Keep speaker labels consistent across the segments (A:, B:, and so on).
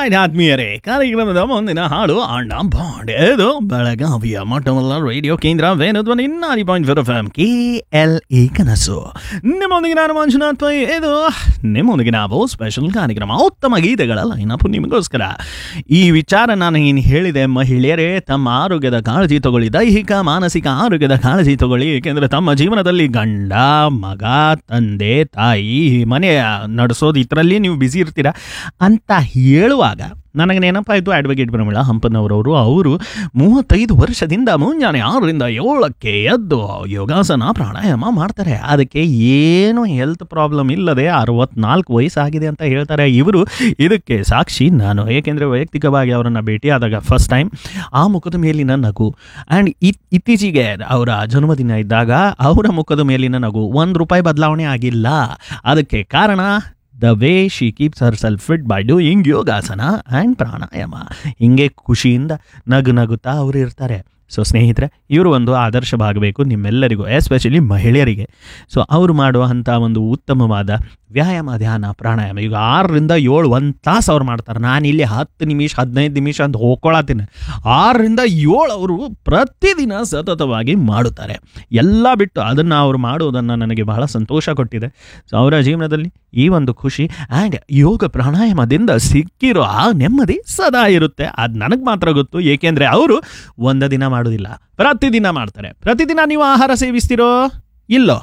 A: right ಆತ್ಮೀಯರೇ ಕಾರ್ಯಕ್ರಮದ ಮುಂದಿನ ಹಾಡು ಅಣ್ಣ ಬಾಂಡ್ ಇದು ಬೆಳಗಾವಿಯ ಮೊಟ್ಟಮೊದಲ ರೇಡಿಯೋ ಕೇಂದ್ರ ವೇಣುಧ್ವನಿ ನಾರಿ point four F M K L E ಕನಸು ನಿಮ್ಮೊಂದಿಗೆ ನಾನು ಮಂಜುನಾಥ್ ಪೈ ಇದು ನಿಮ್ಮೊಂದಿಗೆ ನಾವು ಸ್ಪೆಷಲ್ ಕಾರ್ಯಕ್ರಮ ಉತ್ತಮ ಗೀತೆಗಳ ಲೈನಪ್ ನಿಮಗೋಸ್ಕರ ಈ ವಿಚಾರ ನಾನು ಏನು ಹೇಳಿದೆ ಮಹಿಳೆಯರೇ ತಮ್ಮ ಆರೋಗ್ಯದ ಕಾಳಜಿ ತಗೊಳ್ಳಿ ದೈಹಿಕ ಮಾನಸಿಕ ಆರೋಗ್ಯದ ಕಾಳಜಿ ತಗೊಳ್ಳಿ ಏಕೆಂದರೆ ತಮ್ಮ ಜೀವನದಲ್ಲಿ ಗಂಡ ಮಗ ತಂದೆ ತಾಯಿ ಮನೆ ನಡೆಸೋದು ಇದರಲ್ಲಿ ನೀವು ಬ್ಯುಸಿ ಇರ್ತೀರಾ ಅಂತ ಹೇಳುವಾಗ ನನಗೆ ನೆನಪಾಯಿತು ಅಡ್ವೊಕೇಟ್ ಪ್ರಮಿಳಾ ಹಂಪನವರವರು ಅವರು ಮೂವತ್ತೈದು ವರ್ಷದಿಂದ ಮುಂಜಾನೆ ಆರರಿಂದ ಏಳಕ್ಕೆ ಎದ್ದು ಯೋಗಾಸನ ಪ್ರಾಣಾಯಾಮ ಮಾಡ್ತಾರೆ ಅದಕ್ಕೆ ಏನು ಹೆಲ್ತ್ ಪ್ರಾಬ್ಲಮ್ ಇಲ್ಲದೆ ಅರವತ್ನಾಲ್ಕು ವಯಸ್ಸಾಗಿದೆ ಅಂತ ಹೇಳ್ತಾರೆ ಇವರು ಇದಕ್ಕೆ ಸಾಕ್ಷಿ ನಾನು ಏಕೆಂದರೆ ವೈಯಕ್ತಿಕವಾಗಿ ಅವರನ್ನು ಭೇಟಿಯಾದಾಗ ಫಸ್ಟ್ ಟೈಮ್ ಆ ಮುಖದ ಮೇಲಿನ ನಗು ಆ್ಯಂಡ್ ಇತ್ತೀಚೆಗೆ ಅವರ ಜನ್ಮದಿನ ಇದ್ದಾಗ ಅವರ ಮುಖದ ಮೇಲಿನ ನಗು ಒಂದು ರೂಪಾಯಿ ಬದಲಾವಣೆ ಆಗಿಲ್ಲ ಅದಕ್ಕೆ ಕಾರಣ the way she keeps herself fit by doing yogasana and pranayama ಹಿಂಗೆ ಖುಷಿಯಿಂದ ನಗು ನಗುತ್ತಾ ಅವರು ಇರ್ತಾರೆ ಸೊ ಸ್ನೇಹಿತರೆ ಇವರು ಒಂದು ಆದರ್ಶವಾಗಬೇಕು ನಿಮ್ಮೆಲ್ಲರಿಗೂ ಎಸ್ಪೆಷಲಿ ಮಹಿಳೆಯರಿಗೆ ಸೊ ಅವರು ಮಾಡುವಂಥ ಒಂದು ಉತ್ತಮವಾದ ವ್ಯಾಯಾಮ ಧ್ಯಾನ ಪ್ರಾಣಾಯಾಮ ಈಗ ಆರರಿಂದ ಏಳು ಒಂದು ತಾಸು ಅವ್ರು ಮಾಡ್ತಾರೆ ನಾನು ಇಲ್ಲಿ ಹತ್ತು ನಿಮಿಷ ಹದಿನೈದು ನಿಮಿಷ ಅಂತ ಹೋಗ್ಕೊಳತ್ತೀನಿ ಆರರಿಂದ ಏಳು ಅವರು ಪ್ರತಿದಿನ ಸತತವಾಗಿ ಮಾಡುತ್ತಾರೆ ಎಲ್ಲ ಬಿಟ್ಟು ಅದನ್ನು ಅವರು ಮಾಡುವುದನ್ನು ನನಗೆ ಬಹಳ ಸಂತೋಷ ಕೊಟ್ಟಿದೆ ಸೊ ಅವರ ಜೀವನದಲ್ಲಿ ಈ ಒಂದು ಖುಷಿ ಆ್ಯಂಡ್ ಯೋಗ ಪ್ರಾಣಾಯಾಮದಿಂದ ಸಿಕ್ಕಿರೋ ಆ ನೆಮ್ಮದಿ ಸದಾ ಇರುತ್ತೆ ಅದು ನನಗೆ ಮಾತ್ರ ಗೊತ್ತು ಏಕೆಂದರೆ ಅವರು ಒಂದು ದಿನ ಮಾಡೋದಿಲ್ಲ ಪ್ರತಿದಿನ ಮಾಡ್ತಾರೆ ಪ್ರತಿದಿನ ನೀವು ಆಹಾರ ಸೇವಿಸ್ತಿರೋ ಇಲ್ಲೋ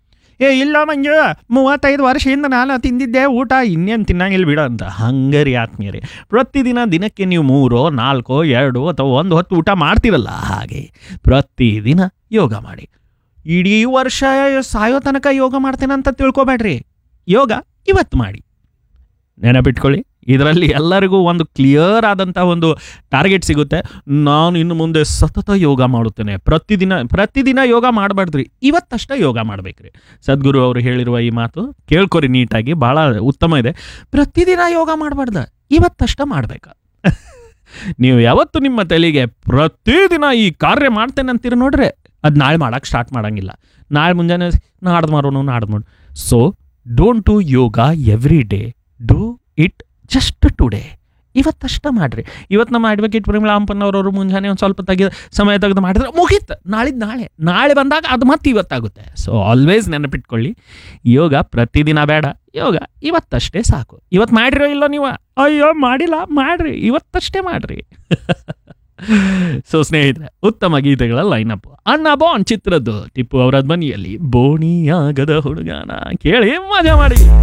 A: ಏ ಇಲ್ಲ ಮಂಜು ಮೂವತ್ತೈದು ವರ್ಷದಿಂದ ನಾನು ತಿಂದಿದ್ದೆ ಊಟ ಇನ್ನೇನು ತಿನ್ನಂಗಿಲ್ಲ ಬಿಡ ಅಂತ ಹಂಗರಿ ಆತ್ಮೀಯರೇ ಪ್ರತಿದಿನ ದಿನಕ್ಕೆ ನೀವು ಮೂರೋ ನಾಲ್ಕೋ ಎರಡು ಅಥವಾ ಒಂದು ಹೊತ್ತು ಊಟ ಮಾಡ್ತಿರಲ್ಲ ಹಾಗೆ ಪ್ರತಿದಿನ ಯೋಗ ಮಾಡಿ ಇಡೀ ವರ್ಷ ಸಾಯೋ ತನಕ ಯೋಗ ಮಾಡ್ತೇನೆ ಅಂತ ತಿಳ್ಕೊಬೇಡ್ರಿ ಯೋಗ ಇವತ್ತು ಮಾಡಿ ನೆನಪಿಟ್ಕೊಳ್ಳಿ ಇದರಲ್ಲಿ ಎಲ್ಲರಿಗೂ ಒಂದು ಕ್ಲಿಯರ್ ಆದಂಥ ಒಂದು ಟಾರ್ಗೆಟ್ ಸಿಗುತ್ತೆ ನಾನು ಇನ್ನು ಮುಂದೆ ಸತತ ಯೋಗ ಮಾಡುತ್ತೇನೆ ಪ್ರತಿದಿನ ಪ್ರತಿದಿನ ಯೋಗ ಮಾಡಬಾರ್ದ್ರಿ ಇವತ್ತಷ್ಟೇ ಯೋಗ ಮಾಡಬೇಕ್ರಿ ಸದ್ಗುರು ಅವರು ಹೇಳಿರುವ ಈ ಮಾತು ಕೇಳ್ಕೊರಿ ನೀಟಾಗಿ ಭಾಳ ಉತ್ತಮ ಇದೆ ಪ್ರತಿದಿನ ಯೋಗ ಮಾಡಬಾರ್ದ ಇವತ್ತಷ್ಟ ಮಾಡ್ಬೇಕು ನೀವು ಯಾವತ್ತು ನಿಮ್ಮ ತಲೆಗೆ ಪ್ರತಿದಿನ ಈ ಕಾರ್ಯ ಮಾಡ್ತೇನೆ ಅಂತೀರಿ ನೋಡ್ರೆ ಅದು ನಾಳೆ ಮಾಡಕ್ಕೆ ಸ್ಟಾರ್ಟ್ ಮಾಡಂಗಿಲ್ಲ ನಾಳೆ ಮುಂಜಾನೆ ನಾಡ್ದು ಮಾರೋನು ನಾಡ್ದು ಮಾಡು so don't do yoga every day do it just today ಇವತ್ತಷ್ಟ ಮಾಡ್ರಿ ಇವತ್ತು ನಮ್ಮ ಅಡ್ವೊಕೇಟ್ ಪ್ರೇಮಿಳಾ ಹಂಪನ್ನವರವರು ಮುಂಜಾನೆ ಒಂದು ಸ್ವಲ್ಪ ತೆಗೆದು ಸಮಯ ತೆಗೆದು ಮಾಡಿದ್ರೆ ಮುಗೀತು ನಾಳಿದ್ದು ನಾಳೆ ನಾಳೆ ಬಂದಾಗ ಅದು ಮತ್ತೆ ಇವತ್ತಾಗುತ್ತೆ ಸೊ ಆಲ್ವೇಸ್ ನೆನಪಿಟ್ಕೊಳ್ಳಿ ಯೋಗ ಪ್ರತಿದಿನ ಬೇಡ ಯೋಗ ಇವತ್ತಷ್ಟೇ ಸಾಕು ಇವತ್ತು ಮಾಡಿರೋ ಇಲ್ಲೋ ನೀವು ಅಯ್ಯೋ ಮಾಡಿಲ್ಲ ಮಾಡ್ರಿ ಇವತ್ತಷ್ಟೇ ಮಾಡ್ರಿ ಸೊ ಸ್ನೇಹಿತರೆ ಉತ್ತಮ ಗೀತೆಗಳ ಲೈನಪ್ ಅಣ್ಣ ಬಾಂಡ್ ಚಿತ್ರದ್ದು ಟಿಪ್ಪು ಅವರ ಧ್ವನಿಯಲ್ಲಿ ಬೋಣಿಯಾಗದ ಹುಡುಗನ ಕೇಳಿ ಮಜಾ ಮಾಡಿ